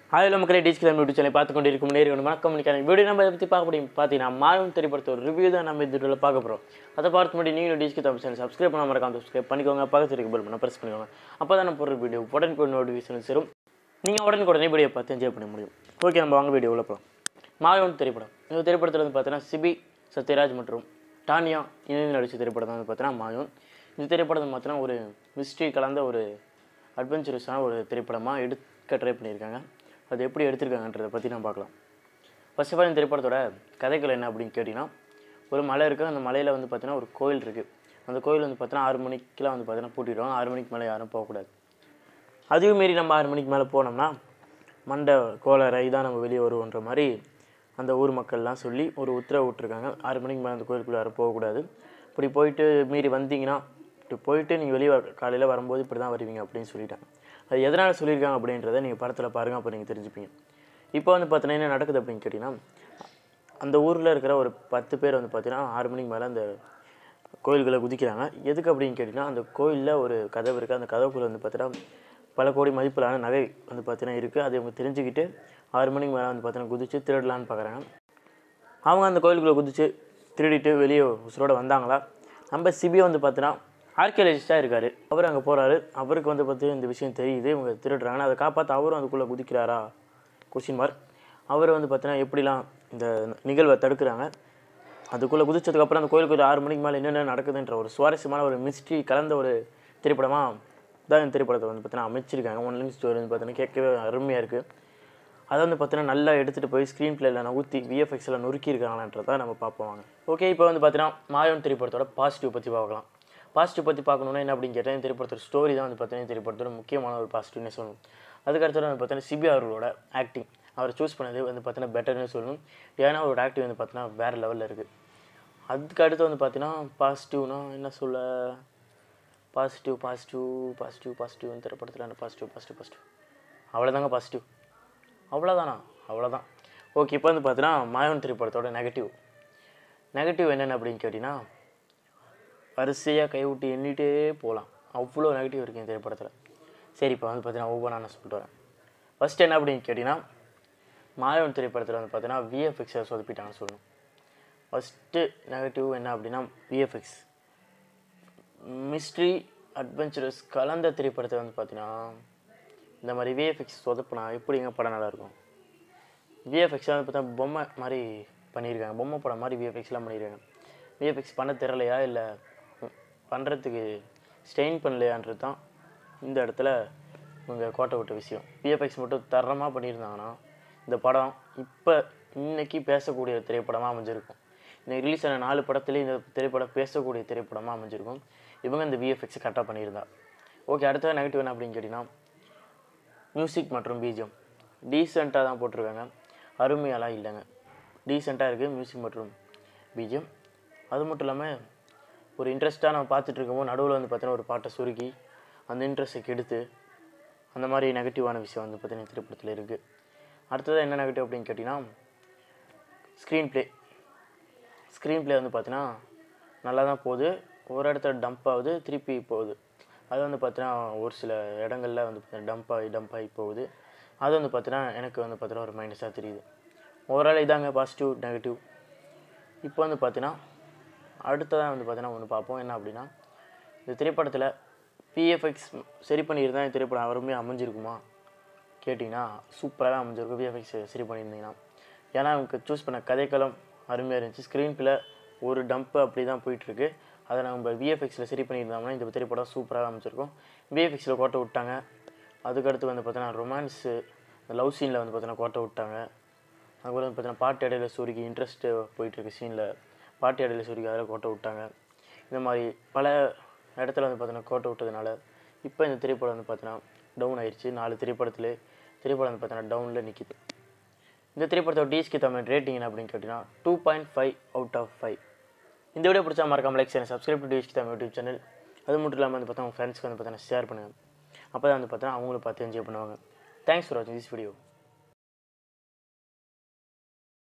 அதில் மக்களே டிஜி கிளம்பி யூடியூப் சேனல் பார்த்து கொண்டு இருக்கும் நேரம் வணக்கம் நினைக்கிறேன் வீடியோ நம்ம இதை பற்றி பார்க்க முடியும் பார்த்தீங்கன்னா மாயம் திரைப்படத்தை ஒரு ரிவ்யூ தான் நம்ம இந்த வீடியோவில் பார்க்க போகிறோம் அதை பார்த்து முன்னாடி நீங்களும் டிஜி தமிழ் சேனல் சப்ஸ்கிரைப் பண்ணாம மறக்காம சப்ஸ்கிரைப் பண்ணிக்கோங்க பக்கத்து இருக்க பெல் பண்ண ப்ரெஸ் பண்ணிக்கோங்க அப்போ தான் நம்ம போடுற வீடியோ உடனுக்குடன் நோட்டிஃபிகேஷன் சேரும் நீங்கள் உடனுக்குடனே வீடியோ பார்த்து என்ஜாய் பண்ண முடியும் ஓகே நம்ம வாங்க வீடியோ உள்ள போகலாம் மாயம் திரைப்படம் இந்த திரைப்படத்தில் வந்து பார்த்தீங்கன்னா சிபி சத்யராஜ் மற்றும் டானியா இணைந்து நடித்த திரைப்படம் தான் வந்து பார்த்தீங்கன்னா மாயம் இந்த திரைப்படம் வந்து பார்த்தீங்கன்னா ஒரு மிஸ்ட்ரி கலந்த ஒரு அட்வென்ச்சரஸான ஒரு திரைப்படமாக எடுக்க ட்ரை பண்ணியிருக்காங்க அது எப்படி எடுத்திருக்காங்கன்றதை பற்றி நான் பார்க்கலாம் ஃபர்ஸ்ட் ஆஃப் ஆல் இந்த திரைப்படத்தோட கதைகள் என்ன அப்படின்னு கேட்டிங்கன்னா ஒரு மலை இருக்குது அந்த மலையில் வந்து பார்த்தீங்கன்னா ஒரு கோயில் இருக்குது அந்த கோயில் வந்து பார்த்தீங்கன்னா ஆறு மணிக்கெலாம் வந்து பார்த்தீங்கன்னா பூட்டிடுவாங்க ஆறு மணிக்கு மேலே யாரும் போகக்கூடாது அதையும் மீறி நம்ம ஆறு மணிக்கு மேலே போனோம்னா மண்டை கோளரை இதான் நம்ம வெளியே வருவோன்ற மாதிரி அந்த ஊர் மக்கள்லாம் சொல்லி ஒரு உத்தரவு விட்டுருக்காங்க ஆறு மணிக்கு மேலே அந்த கோயிலுக்குள்ளே யாரும் போகக்கூடாது இப்படி போயிட்டு மீறி வந்தீங்கன்னா இப்படி போயிட்டு நீங்கள் வெளியே காலையில் வரும்போது இப்படி தான் வருவீங்க அப்படின்னு சொல்லிட்டாங்க அது எதனால் சொல்லியிருக்காங்க அப்படின்றத நீங்கள் படத்தில் பாருங்கள் அப்போ நீங்கள் தெரிஞ்சுப்பீங்க இப்போ வந்து பார்த்தீங்கன்னா என்ன நடக்குது அப்படின்னு கேட்டிங்கன்னா அந்த ஊரில் இருக்கிற ஒரு பத்து பேர் வந்து பார்த்தீங்கன்னா ஆறு மணிக்கு மேலே அந்த கோயில்களை குதிக்கிறாங்க எதுக்கு அப்படின்னு கேட்டிங்கன்னா அந்த கோயிலில் ஒரு கதவு இருக்குது அந்த கதவுக்குள்ளே வந்து பார்த்தீங்கன்னா பல கோடி மதிப்பிலான நகை வந்து பார்த்தீங்கன்னா இருக்குது அதை அவங்க தெரிஞ்சுக்கிட்டு ஆறு மணிக்கு மேலே வந்து பார்த்தீங்கன்னா குதித்து திருடலான்னு பார்க்குறாங்க அவங்க அந்த கோயிலுக்குள்ளே குதித்து திருடிட்டு வெளியே உசுரோட வந்தாங்களா நம்ம சிபியை வந்து பார்த்தீங்கன்னா ஆர்கியாலஜிஸ்டாக இருக்கார் அவர் அங்கே போகிறாரு அவருக்கு வந்து பார்த்து இந்த விஷயம் தெரியுது இவங்க திருடுறாங்கன்னு அதை காப்பாற்ற அவரும் அதுக்குள்ளே குதிக்கிறாரா கொஷின் மார்க் அவர் வந்து பார்த்தீங்கன்னா எப்படிலாம் இந்த நிகழ்வை தடுக்கிறாங்க அதுக்குள்ளே குதிச்சதுக்கப்புறம் அந்த கோயிலுக்கு ஒரு ஆறு மணிக்கு மேலே என்னென்ன நடக்குதுன்ற ஒரு சுவாரஸ்யமான ஒரு மிஸ்ட்ரி கலந்த ஒரு திரைப்படமாக தான் இந்த திரைப்படத்தை வந்து பார்த்தீங்கன்னா அமைச்சிருக்காங்க ஒன் லிங்க் ஸ்டோரி வந்து பார்த்தீங்கன்னா கேட்கவே அருமையாக இருக்குது அதை வந்து பார்த்தீங்கன்னா நல்லா எடுத்துகிட்டு போய் ஸ்க்ரீன் பிளேயில் நவுத்தி விஎஃப்எக்ஸில் நொறுக்கியிருக்காங்களான்றதை நம்ம பார்ப்போம் வாங்க ஓகே இப்போ வந்து பார்த்தீங்கன்னா மாயன் திரைப்படத்தோட பாசிட்டிவ் பற்றி பார்க்கலாம் பாசிட்டிவ் பற்றி பார்க்கணுன்னா என்ன அப்படின்னு கேட்டால் இந்த திரைப்படத்தோட ஸ்டோரி தான் வந்து பார்த்தீங்கன்னா இந்த திரைப்படத்தோட முக்கியமான ஒரு பாசிட்டிவ்னு சொல்லணும் அதுக்கடுத்து வந்து பார்த்தீங்கன்னா சிபி அவர்களோட ஆக்டிங் அவர் சூஸ் பண்ணது வந்து பார்த்தீங்கன்னா பெட்டர்னு சொல்லணும் ஏன்னா அவரோட ஆக்டிங் வந்து பார்த்தீங்கன்னா வேறு லெவலில் இருக்குது அதுக்கு அடுத்து வந்து பார்த்தீங்கன்னா பாசிட்டிவ்னா என்ன சொல்ல பாசிட்டிவ் பாசிட்டிவ் பாசிட்டிவ் பாசிட்டிவ் இந்த திரைப்படத்தில் என்ன பாசிட்டிவ் பாசிட்டிவ் பாசிட்டிவ் அவ்வளோதாங்க பாசிட்டிவ் அவ்வளோதானா அவ்வளோதான் ஓகே இப்போ வந்து பார்த்தீங்கன்னா மாயவன் திரைப்படத்தோட நெகட்டிவ் நெகட்டிவ் என்னென்ன அப்படின்னு கேட்டிங்கன்னா வரிசையாக கைவிட்டு எண்ணிட்டே போகலாம் அவ்வளோ நெகட்டிவ் இருக்குது இந்த திரைப்படத்தில் சரி இப்போ வந்து பார்த்தீங்கன்னா ஒவ்வொன்றா நான் சொல்லிட்டு வரேன் ஃபஸ்ட் என்ன அப்படின்னு கேட்டிங்கன்னா மாயவன் திரைப்படத்தில் வந்து பார்த்தீங்கன்னா விஎஃப்எக்ஸை சொதப்பிட்டாங்கன்னு சொல்லணும் ஃபஸ்ட்டு நெகட்டிவ் என்ன அப்படின்னா விஎஃப்எக்ஸ் மிஸ்ட்ரி அட்வென்ச்சரஸ் கலந்த திரைப்படத்தை வந்து பார்த்தீங்கன்னா இந்த மாதிரி விஎஃப்எக்ஸ் சொதப்புனா எப்படிங்க படம் நல்லாயிருக்கும் விஎஃப்எக்ஸ் வந்து பார்த்தா பொம்மை மாதிரி பண்ணியிருக்காங்க பொம்மை படம் மாதிரி விஎஃப்எக்ஸ்லாம் பண்ணியிருக்காங்க விஎஃப்எக்ஸ் பண்ண தெரிலையா இல்லை பண்ணுறதுக்கு ஸ்டெயின் பண்ணலையான்றது தான் இந்த இடத்துல இவங்க கோட்டை விட்ட விஷயம் விஎஃப்எக்ஸ் மட்டும் தரமாக பண்ணியிருந்தாங்கன்னா இந்த படம் இப்போ இன்னைக்கு பேசக்கூடிய திரைப்படமாக அமைஞ்சிருக்கும் இன்னைக்கு ரிலீஸ் ஆன நாலு படத்துலேயும் இந்த திரைப்படம் பேசக்கூடிய திரைப்படமாக அமைஞ்சிருக்கும் இவங்க இந்த விஎஃப்எக்ஸை கரெக்டாக பண்ணியிருந்தா ஓகே அடுத்த நெகட்டிவ் என்ன அப்படின்னு கேட்டிங்கன்னா மியூசிக் மற்றும் பிஜிஎம் டீசெண்டாக தான் போட்டிருக்காங்க அருமையாலாம் இல்லைங்க டீசெண்டாக இருக்குது மியூசிக் மற்றும் பிஜிஎம் அது மட்டும் இல்லாமல் ஒரு இன்ட்ரெஸ்ட்டாக நம்ம பார்த்துட்டு இருக்கும்போது நடுவில் வந்து பார்த்தீங்கன்னா ஒரு பாட்டை சுருக்கி அந்த இன்ட்ரெஸ்ட்டை கெடுத்து அந்த மாதிரி நெகட்டிவான விஷயம் வந்து பார்த்தீங்கன்னா திரைப்படத்தில் இருக்குது அடுத்தது என்ன நெகட்டிவ் அப்படின்னு கேட்டிங்கன்னா ஸ்க்ரீன் ப்ளே ஸ்க்ரீன் ப்ளே வந்து பார்த்தீங்கன்னா நல்லா தான் போகுது ஒரு இடத்துல டம்ப் ஆகுது திருப்பி போகுது அது வந்து பார்த்தீங்கன்னா ஒரு சில இடங்களில் வந்து பார்த்தீங்கன்னா டம்ப் ஆகி டம்ப் ஆகி போகுது அது வந்து பார்த்தீங்கன்னா எனக்கு வந்து பார்த்தீங்கன்னா ஒரு மைனஸாக தெரியுது ஓவரால் இதாங்க பாசிட்டிவ் நெகட்டிவ் இப்போ வந்து பார்த்தீங்கன்னா அடுத்ததாக வந்து பார்த்தீங்கன்னா ஒன்று பார்ப்போம் என்ன அப்படின்னா இந்த திரைப்படத்தில் பிஎஃப்எக்ஸ் சரி பண்ணியிருந்தா இந்த திரைப்படம் அருமையாக அமைஞ்சிருக்குமா கேட்டிங்கன்னா சூப்பராகவே அமைஞ்சிருக்கும் விஎஃப்எக்ஸ் சரி பண்ணியிருந்தீங்கன்னா ஏன்னா அவங்க சூஸ் பண்ண கதைக்களம் அருமையாக இருந்துச்சு ஸ்க்ரீன் பிள்ளை ஒரு டம்ப்பு அப்படி தான் போயிட்டுருக்கு அதை நம்ம விஎஃப்எக்ஸில் சரி பண்ணியிருந்தோம்னா இந்த திரைப்படம் சூப்பராக அமைச்சிருக்கும் விஎஃப்எக்ஸில் கோட்டை விட்டாங்க அதுக்கடுத்து வந்து பார்த்தீங்கன்னா ரொமான்ஸு இந்த லவ் சீனில் வந்து பார்த்தீங்கன்னா கோட்டை விட்டாங்க அதுக்கப்புறம் வந்து பார்த்தீங்கன்னா பாட்டு இடையில சுருக்கி இன்ட்ரெஸ்ட்டு போயிட்டுருக்கு சீனில் பாட்டு இடையில சுருக்கி அதில் கோட்டை விட்டாங்க இந்த மாதிரி பல இடத்துல வந்து பார்த்தீங்கன்னா கோட்டை விட்டதுனால இப்போ இந்த திரைப்படம் வந்து பார்த்தீங்கன்னா டவுன் ஆயிடுச்சு நாலு திரைப்படத்தில் திரைப்படம் வந்து பார்த்தீங்கன்னா டவுனில் நிற்கிது இந்த திரைப்படத்தோட டிஎஸ்கே தமிழ் ரேட்டிங் என்ன அப்படின்னு கேட்டிங்கன்னா two point five out of five இந்த வீடியோ பிடிச்சா மறக்காம like channel subscribe to TSK Tamil YouTube channel அது மட்டும் இல்லாமல் வந்து பார்த்தா உங்கள் ஃப்ரெண்ட்ஸ்க்கு வந்து பார்த்தீங்கன்னா ஷேர் பண்ணுங்கள் அப்போ தான் வந்து பார்த்தா அவங்களும் பார்த்து என்ஜாய் பண்ணுவாங்க தேங்க்ஸ் ஃபார் வாட்சிங் திஸ் வீடியோ